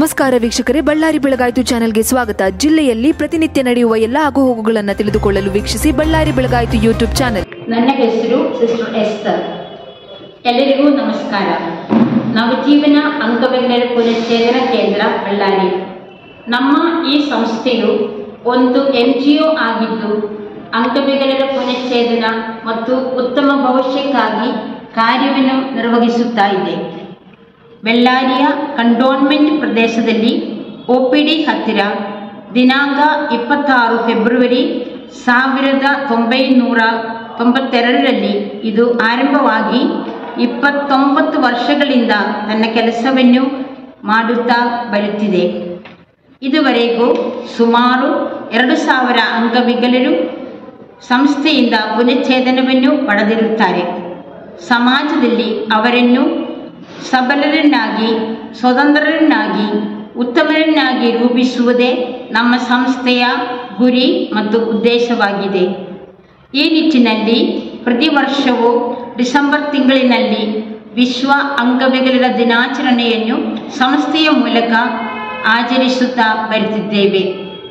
ನಮಸ್ಕಾರ ವೀಕ್ಷಕರೇ ಬಳ್ಳಾರಿ ಬೆಳಗಾಯಿತು ಚಾನೆಲ್ಗೆ ಸ್ವಾಗತ ಜಿಲ್ಲೆಯಲ್ಲಿ ಪ್ರತಿನಿತ್ಯ ನಡೆಯುವ ಎಲ್ಲ ಆಗುಹೋಗುಗಳನ್ನು ತಿಳಿದುಕೊಳ್ಳಲು ವೀಕ್ಷಿಸಿ ಬಳ್ಳಾರಿ ಬೆಳಗಾಯಿತು ಯೂಟ್ಯೂಬ್ ಚಾನೆಲ್ ನನ್ನ ಹೆಸರು ಸಿಸ್ಟರ್ ಎಸ್ತರ್ ಎಲ್ಲರಿಗೂ ನಮಸ್ಕಾರ ನವಜೀವನ ಅಂಗವಿಕಲರ ಪುನಶ್ಚೇತನ ಕೇಂದ್ರ ಬಳ್ಳಾರಿ ನಮ್ಮ ಈ ಸಂಸ್ಥೆಯು ಒಂದು ಎನ್ ಜಿ ಒ ಆಗಿದ್ದು ಅಂಗವಿಕಲರ ಪುನಶ್ಚೇತನ ಮತ್ತು ಉತ್ತಮ ಭವಿಷ್ಯಕ್ಕಾಗಿ ಕಾರ್ಯವನ್ನು ನಿರ್ವಹಿಸುತ್ತಾ ಇದೆ ಬೆಳ್ಳಾರಿಯ ಕಂಟೋನ್ಮೆಂಟ್ ಪ್ರದೇಶದಲ್ಲಿ ಒ ಪಿ ಡಿ ಹತ್ತಿರ ದಿನಾಂಕ ಇಪ್ಪತ್ತಾರು ಫೆಬ್ರವರಿ ಸಾವಿರದ ಒಂಬೈನೂರ ತೊಂಬತ್ತೆರಡರಲ್ಲಿ ಇದು ಆರಂಭವಾಗಿ ಇಪ್ಪತ್ತೊಂಬತ್ತು ವರ್ಷಗಳಿಂದ ತನ್ನ ಕೆಲಸವನ್ನು ಮಾಡುತ್ತಾ ಬರುತ್ತಿದೆ ಇದುವರೆಗೂ ಸುಮಾರು ಎರಡು ಸಾವಿರ ಅಂಗವಿಕಲರು ಸಂಸ್ಥೆಯಿಂದ ಪುನಶ್ಚೇತನವನ್ನು ಪಡೆದಿರುತ್ತಾರೆ ಸಮಾಜದಲ್ಲಿ ಅವರನ್ನು ಸಬಲರನ್ನಾಗಿ ಸ್ವತಂತ್ರರನ್ನಾಗಿ ಉತ್ತಮರನ್ನಾಗಿ ರೂಪಿಸುವುದೇ ನಮ್ಮ ಸಂಸ್ಥೆಯ ಗುರಿ ಮತ್ತು ಉದ್ದೇಶವಾಗಿದೆ ಈ ನಿಟ್ಟಿನಲ್ಲಿ ಪ್ರತಿ ವರ್ಷವೂ ಡಿಸೆಂಬರ್ ತಿಂಗಳಿನಲ್ಲಿ ವಿಶ್ವ ಅಂಗವಿಕಲರ ದಿನಾಚರಣೆಯನ್ನು ಸಂಸ್ಥೆಯ ಮೂಲಕ ಆಚರಿಸುತ್ತಾ ಬರುತ್ತಿದ್ದೇವೆ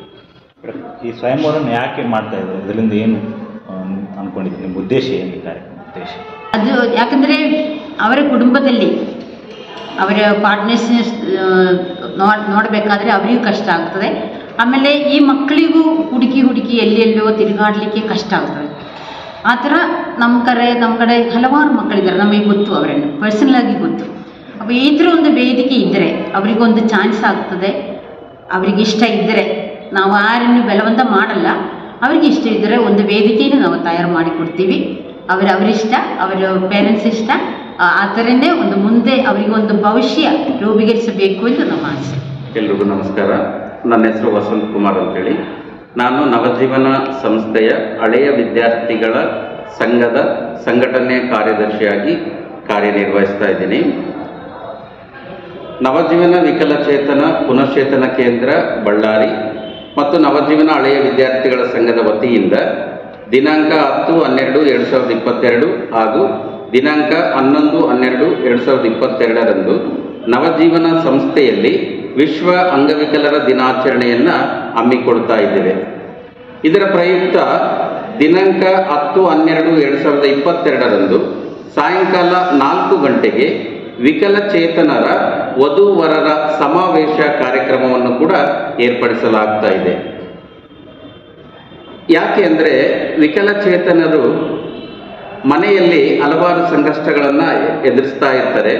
ಈ ಸ್ವಯಂವರನ್ನು ಯಾಕೆ ಮಾಡ್ತಾ ಇದ್ದಾರೆ ಇದರಿಂದ ಏನು ಆಮ್, ಅನ್ಕೊಂಡಿದ್ದೀರಿ ನಿಮ್ಮ ಉದ್ದೇಶ ಏನು ಈ ಕಾರ್ಯಕ್ರಮ ಉದ್ದೇಶ ಅದು ಯಾಕಂದರೆ ಅವರ ಕುಟುಂಬದಲ್ಲಿ ಅವರ ಪಾರ್ಟ್ನರ್ಸ್ ನೋಡ್ ನೋಡಬೇಕಾದ್ರೆ ಅವರಿಗೂ ಕಷ್ಟ ಆಗ್ತದೆ ಆಮೇಲೆ ಈ ಮಕ್ಕಳಿಗೂ ಹುಡುಕಿ ಹುಡುಕಿ ಎಲ್ಲೆಲ್ಲೋ ತಿರುಗಾಡಲಿಕ್ಕೆ ಕಷ್ಟ ಆಗ್ತದೆ ಆ ಥರ ನಮ್ಮ ಕಡೆ ನಮ್ಮ ಕಡೆ ಹಲವಾರು ಮಕ್ಕಳಿದ್ದಾರೆ ನಮಗೆ ಗೊತ್ತು ಅವರನ್ನು ಪರ್ಸನಲ್ ಆಗಿ ಗೊತ್ತು ಅಪ್ಪ ಈ ಥರ ಒಂದು ವೇದಿಕೆ ಇದ್ದರೆ ಅವರಿಗೊಂದು ಚಾನ್ಸ್ ಆಗ್ತದೆ ಅವರಿಗೆ ಇಷ್ಟ ಇದ್ದರೆ ನಾವು ಯಾರನ್ನು ಬಲವಂತ ಮಾಡಲ್ಲ ಅವರಿಗೆ ಇಷ್ಟ ಇದ್ದರೆ ಒಂದು ವೇದಿಕೆಯನ್ನು ನಾವು ತಯಾರು ಮಾಡಿ ಕೊಡ್ತೀವಿ ಅವರ ಅವರಿಷ್ಟ ಅವರ ಪೇರೆಂಟ್ಸ್ ಇಷ್ಟ ಆ ಆ ಥರನೇ ಒಂದು ಮುಂದೆ ಅವರಿಗೆ ಒಂದು ಭವಿಷ್ಯ ರೂಪೀಕರಿಸಬೇಕು ಎಂದು ನಮ್ಮ ಆಸೆ ಎಲ್ರಿಗೂ ನಮಸ್ಕಾರ ನನ್ನ ಹೆಸರು ವಸಂತ್ ಕುಮಾರ್ ಅಂತೇಳಿ ನಾನು ನವಜೀವನ ಸಂಸ್ಥೆಯ ಹಳೆಯ ವಿದ್ಯಾರ್ಥಿಗಳ ಸಂಘದ ಸಂಘಟನೆ ಕಾರ್ಯದರ್ಶಿಯಾಗಿ ಕಾರ್ಯನಿರ್ವಹಿಸ್ತಾ ಇದ್ದೀನಿ ನವಜೀವನ ವಿಕಲಚೇತನ ಪುನಶ್ಚೇತನ ಕೇಂದ್ರ ಬಳ್ಳಾರಿ ಮತ್ತು ನವಜೀವನ ಹಳೆಯ ವಿದ್ಯಾರ್ಥಿಗಳ ಸಂಘದ ವತಿಯಿಂದ ದಿನಾಂಕ ಹತ್ತು ಹನ್ನೆರಡು ಎರಡು ಸಾವಿರದ ಇಪ್ಪತ್ತೆರಡು ಹಾಗೂ ದಿನಾಂಕ ಹನ್ನೊಂದು ಹನ್ನೆರಡು ಎರಡು ಸಾವಿರದ ಇಪ್ಪತ್ತೆರಡರಂದು ನವಜೀವನ ಸಂಸ್ಥೆಯಲ್ಲಿ ವಿಶ್ವ ಅಂಗವಿಕಲರ ದಿನಾಚರಣೆಯನ್ನು ಹಮ್ಮಿಕೊಳ್ತಾ ಇದ್ದೇವೆ ಇದರ ಪ್ರಯುಕ್ತ ದಿನಾಂಕ ಹತ್ತು ಹನ್ನೆರಡು ಎರಡು ಸಾವಿರದ ಇಪ್ಪತ್ತೆರಡರಂದು ಸಾಯಂಕಾಲ ನಾಲ್ಕು ಗಂಟೆಗೆ ವಿಕಲಚೇತನರ ವಧುವರರ ಸಮಾವೇಶ ಕಾರ್ಯಕ್ರಮವನ್ನು ಕೂಡ ಏರ್ಪಡಿಸಲಾಗ್ತಾ ಇದೆ ಯಾಕೆ ಅಂದರೆ ವಿಕಲಚೇತನರು ಮನೆಯಲ್ಲಿ ಹಲವಾರು ಸಂಕಷ್ಟಗಳನ್ನು ಎದುರಿಸ್ತಾ ಇರ್ತಾರೆ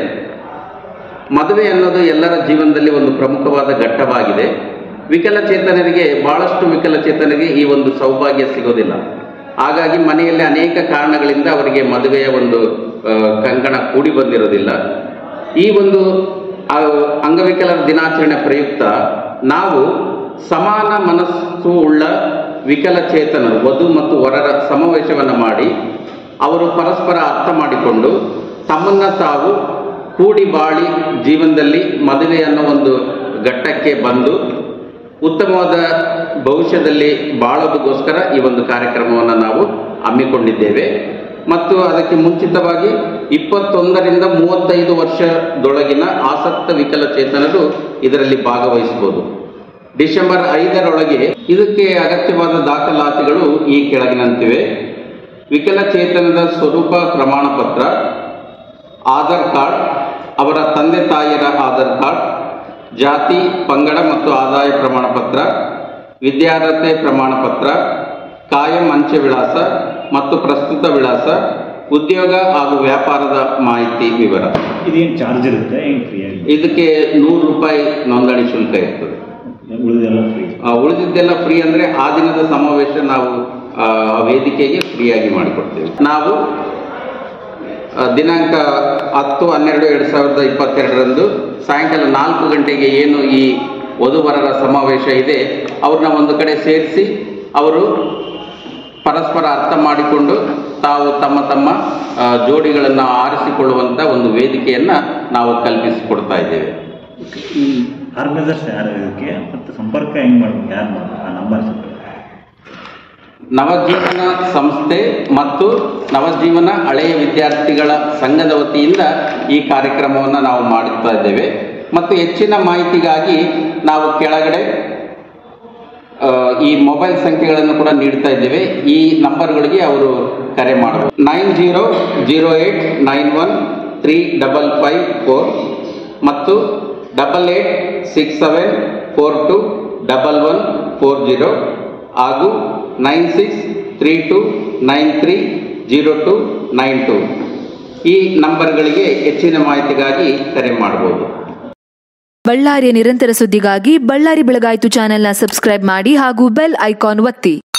ಮದುವೆ ಅನ್ನೋದು ಎಲ್ಲರ ಜೀವನದಲ್ಲಿ ಒಂದು ಪ್ರಮುಖವಾದ ಘಟ್ಟವಾಗಿದೆ ವಿಕಲಚೇತನರಿಗೆ ಬಹಳಷ್ಟು ವಿಕಲಚೇತನರಿಗೆ ಈ ಒಂದು ಸೌಭಾಗ್ಯ ಸಿಗೋದಿಲ್ಲ ಹಾಗಾಗಿ ಮನೆಯಲ್ಲಿ ಅನೇಕ ಕಾರಣಗಳಿಂದ ಅವರಿಗೆ ಮದುವೆಯ ಒಂದು ಆ, ಕಂಕಣ ಕೂಡಿ ಬಂದಿರೋದಿಲ್ಲ ಈ ಒಂದು ಆ, ಅಂಗವಿಕಲರ ದಿನಾಚರಣೆ ಪ್ರಯುಕ್ತ ನಾವು ಸಮಾನ ಮನಸ್ಸು ಉಳ್ಳ ವಿಕಲಚೇತನರು ವಧು ಮತ್ತು ವರರ ಸಮಾವೇಶವನ್ನು ಮಾಡಿ ಅವರು ಪರಸ್ಪರ ಅರ್ಥ ಮಾಡಿಕೊಂಡು ತಮ್ಮನ್ನ ತಾವು ಕೂಡಿ ಬಾಳಿ ಜೀವನದಲ್ಲಿ ಮದುವೆ ಅನ್ನೋ ಒಂದು ಘಟ್ಟಕ್ಕೆ ಬಂದು ಉತ್ತಮವಾದ ಭವಿಷ್ಯದಲ್ಲಿ ಬಾಳೋದಕ್ಕೋಸ್ಕರ ಈ ಒಂದು ಕಾರ್ಯಕ್ರಮವನ್ನು ನಾವು ಹಮ್ಮಿಕೊಂಡಿದ್ದೇವೆ ಮತ್ತು ಅದಕ್ಕೆ ಮುಂಚಿತವಾಗಿ ಇಪ್ಪತ್ತೊಂದರಿಂದ ಮೂವತ್ತೈದು ವರ್ಷದೊಳಗಿನ ಆಸಕ್ತ ವಿಕಲಚೇತನರು ಇದರಲ್ಲಿ ಭಾಗವಹಿಸಬಹುದು ಡಿಸೆಂಬರ್ ಐದರೊಳಗೆ ಇದಕ್ಕೆ ಅಗತ್ಯವಾದ ದಾಖಲಾತಿಗಳು ಈ ಕೆಳಗಿನಂತಿವೆ ವಿಕಲಚೇತನದ ಸ್ವರೂಪ ಪ್ರಮಾಣ ಪತ್ರ ಆಧಾರ್ ಕಾರ್ಡ್ ಅವರ ತಂದೆ ತಾಯಿಯರ ಆಧಾರ್ ಕಾರ್ಡ್ ಜಾತಿ ಪಂಗಡ ಮತ್ತು ಆದಾಯ ಪ್ರಮಾಣ ಪತ್ರ ವಿದ್ಯಾರ್ಹತೆ ಪ್ರಮಾಣ ಪತ್ರ ಕಾಯಂ ಅಂಚೆ ವಿಳಾಸ ಮತ್ತು ಪ್ರಸ್ತುತ ವಿಳಾಸ ಉದ್ಯೋಗ ಹಾಗೂ ವ್ಯಾಪಾರದ ಮಾಹಿತಿ ವಿವರ ಇದೇನು ಚಾರ್ಜ್ ಇರುತ್ತೆ ಏನು ಫ್ರೀ ಆಗಿ ಇದಕ್ಕೆ ನೂರು ರೂಪಾಯಿ ನೋಂದಣಿ ಶುಲ್ಕ ಇರ್ತದೆ ಉಳಿದೆಲ್ಲ ಫ್ರೀ ಆ, ಉಳಿದಿದ್ದೆಲ್ಲ ಫ್ರೀ ಅಂದರೆ ಆ ದಿನದ ಸಮಾವೇಶ ನಾವು ಆ, ವೇದಿಕೆಗೆ ಫ್ರೀಯಾಗಿ ಮಾಡಿಕೊಡ್ತೇವೆ ನಾವು ಆ, ದಿನಾಂಕ ಹತ್ತು ಹನ್ನೆರಡು ಎರಡು ಸಾವಿರದ ಇಪ್ಪತ್ತೆರಡರಂದು ಸಾಯಂಕಾಲ ನಾಲ್ಕು ಗಂಟೆಗೆ ಏನು ಈ ವಧುವರರ ಸಮಾವೇಶ ಇದೆ ಅವ್ರನ್ನ ಒಂದು ಕಡೆ ಸೇರಿಸಿ ಅವರು ಪರಸ್ಪರ ಅರ್ಥ ಮಾಡಿಕೊಂಡು ತಾವು ತಮ್ಮ ತಮ್ಮ ಆ, ಜೋಡಿಗಳನ್ನು ಆರಿಸಿಕೊಳ್ಳುವಂಥ ಒಂದು ವೇದಿಕೆಯನ್ನು ನಾವು ಕಲ್ಪಿಸಿಕೊಡ್ತಾ ಇದ್ದೇವೆ ಈ ಆರ್ಗನೈಸರ್ಸ್ ಯಾರು ಇದಕ್ಕೆ ಮತ್ತು ಸಂಪರ್ಕ ಹೆಂಗೆ ಮಾಡ್ಬೇಕು ಯಾರು ಮಾಡ್ಬೇಕು ಆ ನಂಬರ್ ನವಜೀವನ ಸಂಸ್ಥೆ ಮತ್ತು ನವಜೀವನ ಹಳೆಯ ವಿದ್ಯಾರ್ಥಿಗಳ ಸಂಘದ ವತಿಯಿಂದ ಈ ಕಾರ್ಯಕ್ರಮವನ್ನು ನಾವು ಮಾಡುತ್ತಾ ಇದ್ದೇವೆ ಮತ್ತು ಹೆಚ್ಚಿನ ಮಾಹಿತಿಗಾಗಿ ನಾವು ಕೆಳಗಡೆ ಆ, ಈ ಮೊಬೈಲ್ ಸಂಖ್ಯೆಗಳನ್ನು ಕೂಡ ನೀಡ್ತಾ ಇದ್ದೇವೆ ಈ ನಂಬರ್ಗಳಿಗೆ ಅವರು ಕರೆ ಮಾಡಬಹುದು nine zero zero eight nine one three double five four ಮತ್ತು double eight six seven four two double one four zero ಹಾಗೂ nine six three two nine three zero two nine two ಈ ನಂಬರ್ಗಳಿಗೆ ಹೆಚ್ಚಿನ ಮಾಹಿತಿಗಾಗಿ ಕರೆ ಮಾಡಬಹುದು ಬಳ್ಳಾರಿಯ ನಿರಂತರ ಸುದ್ದಿಗಾಗಿ ಬಳ್ಳಾರಿ ಬೆಳಗಾಯಿತು ಚಾನೆಲ್ನ ಸಬ್ಸ್ಕ್ರೈಬ್ ಮಾಡಿ ಹಾಗೂ ಬೆಲ್ ಐಕಾನ್ ಒತ್ತಿ